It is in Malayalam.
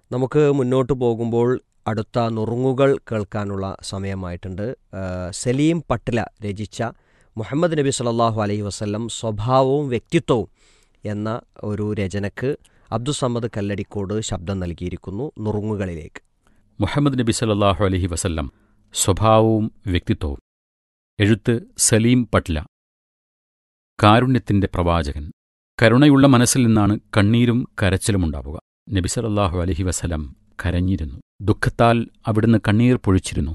നമുക്ക് മുന്നോട്ട് പോകുമ്പോൾ അടുത്ത നുറുങ്ങുകൾ കേൾക്കാനുള്ള സമയമായിട്ടുണ്ട് ആ, സലീം പട്ല രചിച്ച മുഹമ്മദ് നബി സല്ലല്ലാഹു അലൈഹി വസല്ലം സ്വഭാവവും വ്യക്തിത്വവും എന്ന ഒരു രചനക്ക് അബ്ദുസമ്മദ് കല്ലടിക്കോട് ശബ്ദം നൽകിയിരിക്കുന്നു നുറുങ്ങുകളിലേക്ക് മുഹമ്മദ് നബി സല്ലല്ലാഹു അലൈഹി വസല്ലം സ്വഭാവവും വ്യക്തിത്വവും എഴുത്ത് സലീം പട്ല കാരുണ്യത്തിന്റെ പ്രവാചകൻ കരുണയുള്ള മനസ്സിൽ നിന്നാണ് കണ്ണീരും കരച്ചിലുമുണ്ടാവുക നബി സല്ലല്ലാഹു അലൈഹി വസല്ലം കരഞ്ഞിരുന്നു ദുഃഖത്താൽ അവിടുന്ന് കണ്ണീർ പൊഴിച്ചിരുന്നു